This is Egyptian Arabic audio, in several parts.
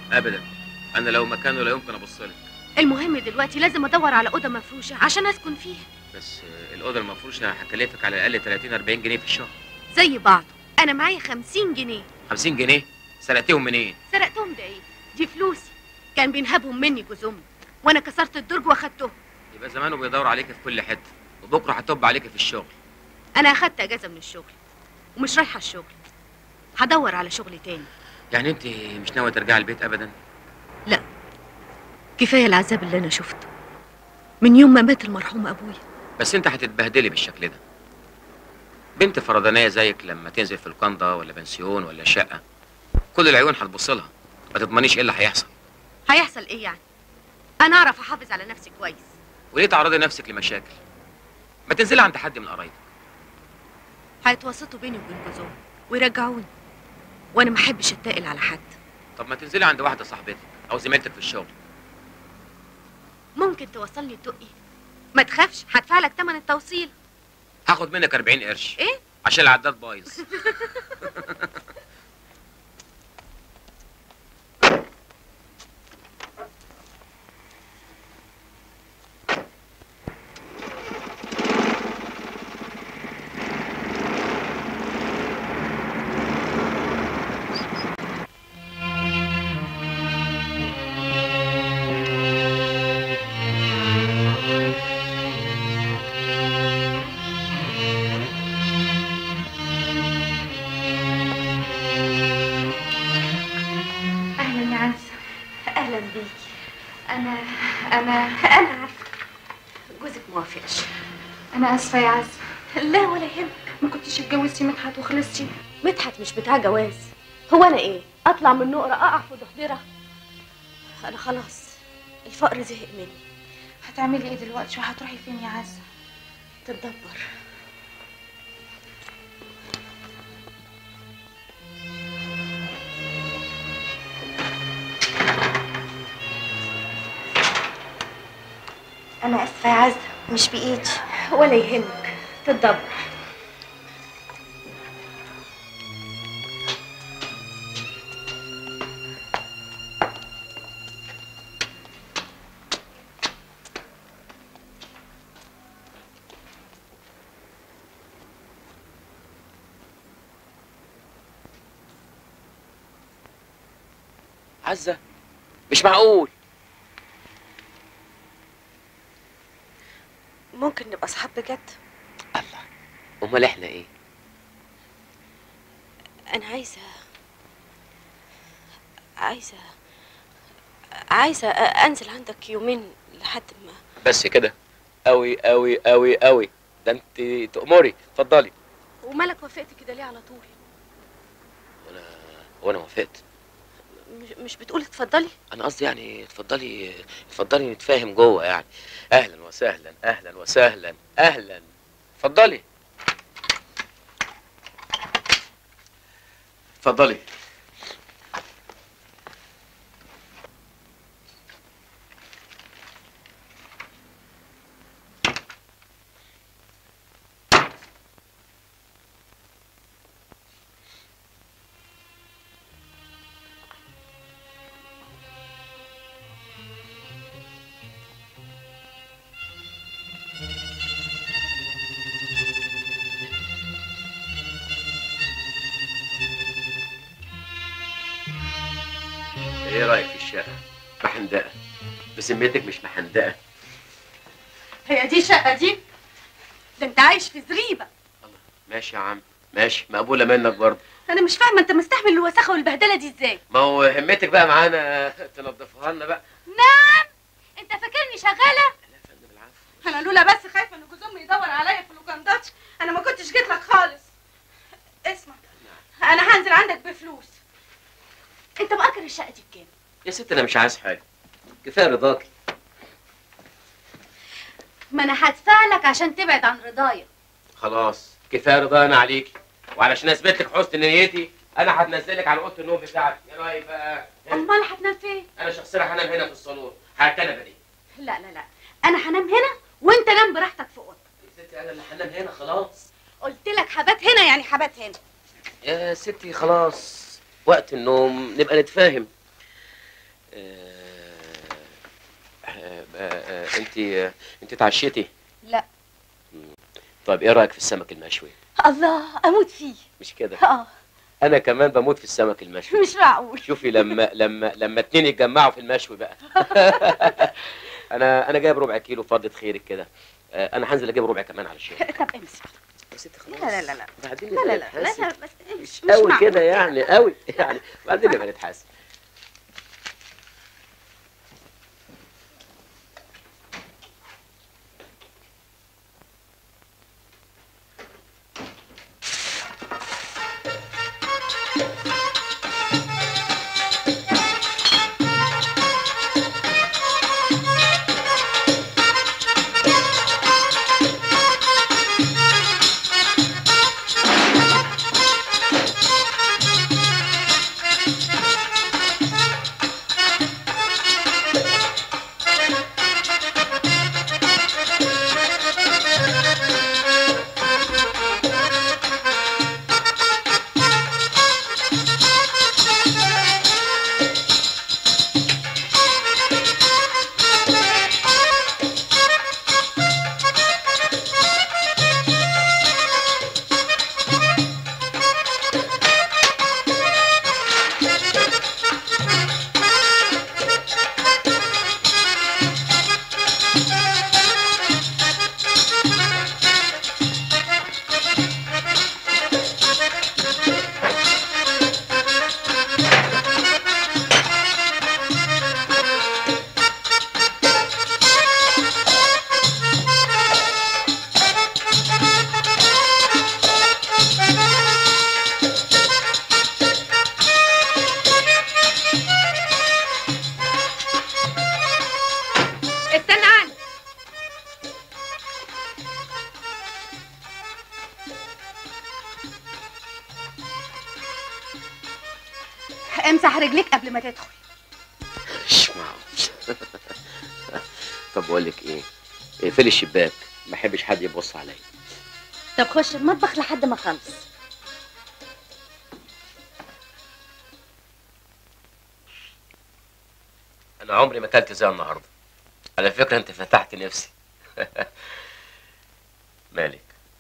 ابدا انا لو مكانه لا يمكن ابص لك المهم دلوقتي لازم ادور على اوضه مفروشه عشان اسكن فيها بس آه، الاوضه المفروشه هتكلفك على الاقل 30 40 جنيه في الشهر زي بعض انا معايا خمسين جنيه 50 جنيه سرقتهم منين سرقتهم ده ايه دي فلوسي كان بينهبهم مني جوز امي وانا كسرت الدرج واخدتهم يبقى زمانه بيدور عليك في كل حته وبكره هتب عليك في الشغل انا اخدت اجازه من الشغل ومش رايحه الشغل هدور على شغل تاني يعني انت مش ناويه ترجعي البيت ابدا كفايه العذاب اللي انا شفته من يوم ما مات المرحوم ابويا بس انت هتتبهدلي بالشكل ده بنت فردانيه زيك لما تنزل في القنده ولا بنسيون ولا شقه كل العيون هتبص لها ما تضمنيش ايه اللي هيحصل هيحصل ايه يعني انا اعرف احافظ على نفسي كويس وليه تعرضي نفسك لمشاكل ما تنزلي عند حد من قرايبك هيتوسطوا بيني وبين جوز امي ويرجعوني وانا ما احبش اتقل على حد طب ما تنزلي عند واحده صاحبتك او زميلتك في الشغل ممكن توصلني الدقي ما تخافش هدفع لك ثمن التوصيل هاخد منك 40 قرش ايه عشان العداد بايظ اهلا يا عزه اهلا بيكي انا انا انا عارفه جوزك موافقش انا اسفه يا عزه لا ولا يهمك ما كنتش اتجوزتي مدحت وخلصتي مدحت مش بتاع جواز هو انا ايه اطلع من نقره اقع في ضحضره انا خلاص الفقر زهق مني هتعملي ايه دلوقتي وهتروحي فين يا عزه تتدبر انا اسفه يا عزه مش بايدي ولا يهمك تتدبر عزه مش معقول ممكن نبقى اصحاب بجد الله امال احنا ايه انا عايزه عايزه عايزه انزل عندك يومين لحد ما بس كده قوي قوي قوي قوي ده انت تأمري اتفضلي ومالك وافقت كده ليه على طول وانا وانا وافقت مش, مش بتقول اتفضلي انا قصدي يعني اتفضلي اتفضلي نتفاهم جوه يعني اهلا وسهلا اهلا وسهلا اهلا اتفضلي اتفضلي ايه رايك في الشقه محندقه بسميتك مش محندقه هي دي شقه دي ده انت عايش في زريبه ماشي يا عم ماشي مقبوله منك برضه انا مش فاهمه انت مستحمل الوساخه والبهدله دي ازاي ما هو همتك بقى معانا تنظفها لنا بقى نعم انت فاكرني شغاله لا يا فندم العفو انا لولا بس خايفه ان جوز امي يدور عليا في اللوكنداتش انا ما كنتش جيت لك خالص اسمع انا هنزل عندك بفلوس انت مأجر الشقه دي بكام يا ست انا مش عايز حاجه كفايه رضاكي ما انا هدفع لك عشان تبعد عن رضايا خلاص كفايه رضانا عليكي وعلشان اثبت لك حسن نيتي انا هتنزلك على اوضه النوم بتاعتي ايه رايك بقى امال هتنام فين انا شخصيا هنام هنا في الصالون على الكنبه دي لا لا لا انا هنام هنا وانت نام براحتك في اوضتك يا ستي انا اللي هنام هنا خلاص قلت لك حبات هنا يعني حبات هنا يا ستي خلاص وقت النوم نبقى نتفاهم انت انت اتعشيتي لا طيب ايه رايك في السمك المشوي الله اموت فيه مش كده اه انا كمان بموت في السمك المشوي مش معقول شوفي لما لما لما اتنين يتجمعوا في المشوي بقى انا انا جايب ربع كيلو فضة خيرك كده آه، انا هنزل اجيب ربع كمان على الشغل طب امسك يا ست لا لا لا لا بعدين لا لا نبقى لا لا, نتحاسب. لا بس مش مش قوي معقول. كده يعني قوي يعني بعدين نبقى نتحاسب استنى عني امسح رجليك قبل ما تدخل مش معقول طب بقول لك ايه اقفلي الشباك ما احبش حد يبص عليا طب خش المطبخ لحد ما اخلص انا عمري ما اكلت زي النهارده على فكره انت فتحت نفسي مالك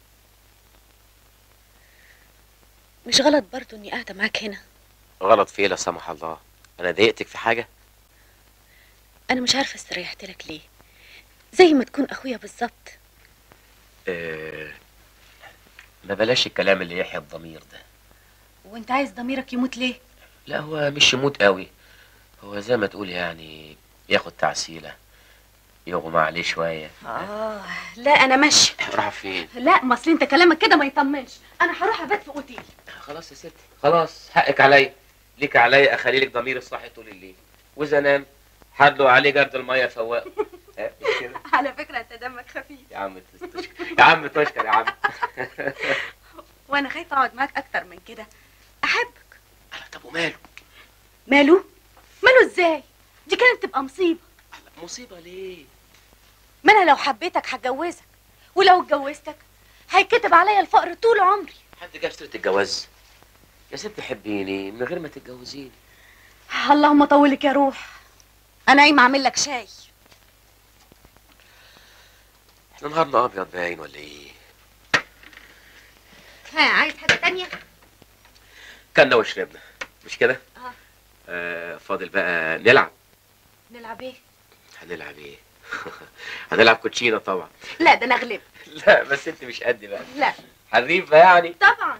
مش غلط برضو اني قاعده معاك هنا غلط في ايه لا سمح الله انا ضايقتك في حاجه انا مش عارفه استريحت لك ليه زي ما تكون اخويا بالظبط آه، ما بلاش الكلام اللي يحيى الضمير ده وانت عايز ضميرك يموت ليه لا هو مش يموت قوي هو زي ما تقول يعني ياخد تعسيله يغمى عليه شويه اه لا انا ماشيه راح فين لا ما اصل انت كلامك كده ما يطمنش انا هروح ابات في اوتيل خلاص يا ستي خلاص حقك عليا ليك عليا اخلي لك ضمير الصاحي طول الليل واذا نام حدلوا عليه جرد الميه فوقه ها، مش كده على فكره انت دمك خفيف يا عم تشكر يا عم تشكر يا عم وانا خايفه اقعد معاك اكتر من كده احبك طب وماله ماله ماله ازاي دي كانت تبقى مصيبه مصيبه ليه ما انا لو حبيتك هتجوزك ولو اتجوزتك هيتكتب عليا الفقر طول عمري حد جاب سيره الجواز يا ست حبيني من غير ما تتجوزيني اللهم طولك يا روح انا قايمه اعمل لك شاي احنا نهارنا ابيض باين ولا ايه ها عايز حاجه تانية كلنا وشربنا مش كده اه آه فاضل بقى نلعب نلعب ايه هنلعب ايه هنلعب كوتشينه طبعا لا ده انا اغلب لا بس انت مش قد بقى لا حريفه يعني طبعا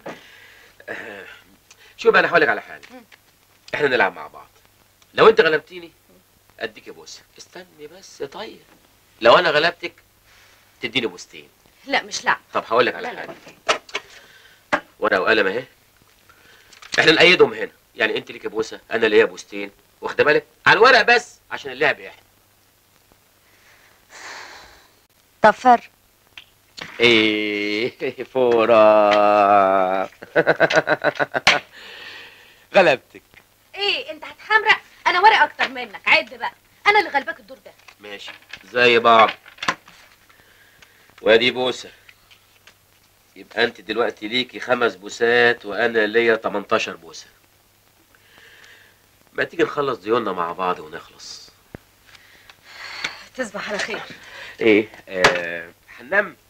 شوف انا هقول لك على حاجه مم. احنا نلعب مع بعض لو انت غلبتيني اديك بوسه استني بس طيب لو انا غلبتك تديني بوستين لا مش لعب طب هقول لك على لا لا حاجه ورقه وقلم اهي احنا نأيدهم هنا يعني انت ليكي بوسه انا ليا بوستين واخده بالك على الورق بس عشان اللعب يحلى طب فر ايه فورا غلبتك ايه انت هتحمرق انا ورق اكتر منك عد بقى انا اللي غلباك الدور ده ماشي زي بعض وادي بوسه يبقى انت دلوقتي ليكي خمس بوسات وانا ليا 18 بوسه ما تيجي نخلص ديوننا مع بعض ونخلص تصبح على خير ايه آه هننام